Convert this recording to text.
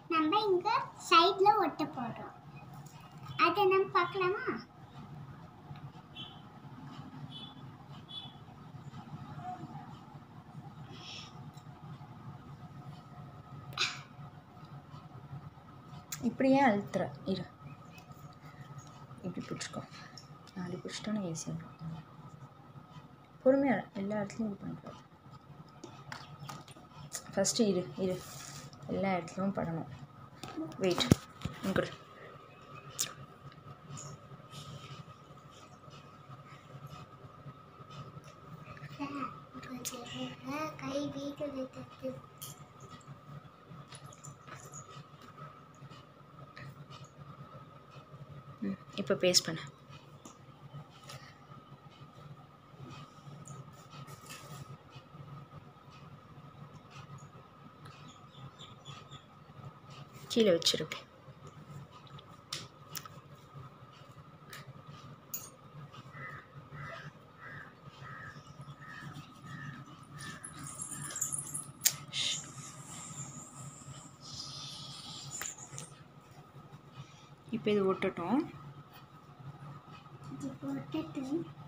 நம்ம இங்க சைடுல ஒட்ட போடுறோம் அதை நம்ம பார்க்கலாமா இப்படியே அழுத்துற இரு இப்படி பிடிச்சிக்கோ நாலு பிடிச்சிட்டோன்னா ஈஸியாக இருக்கும் பொறுமையாக எல்லா இடத்துலையும் இது பண்ணிக்கலாம் ஃபஸ்ட்டு இரு இரு எல்லா இடத்துலையும் படணும் வெயிட் இங்கே கை வீட்டு வைத்தது ம் இப்போ பேஸ்ட் பண்ணு கீழே வச்சிருப்பேன் இப்போ இது ஒட்டட்டும் இது போட்டுட்டு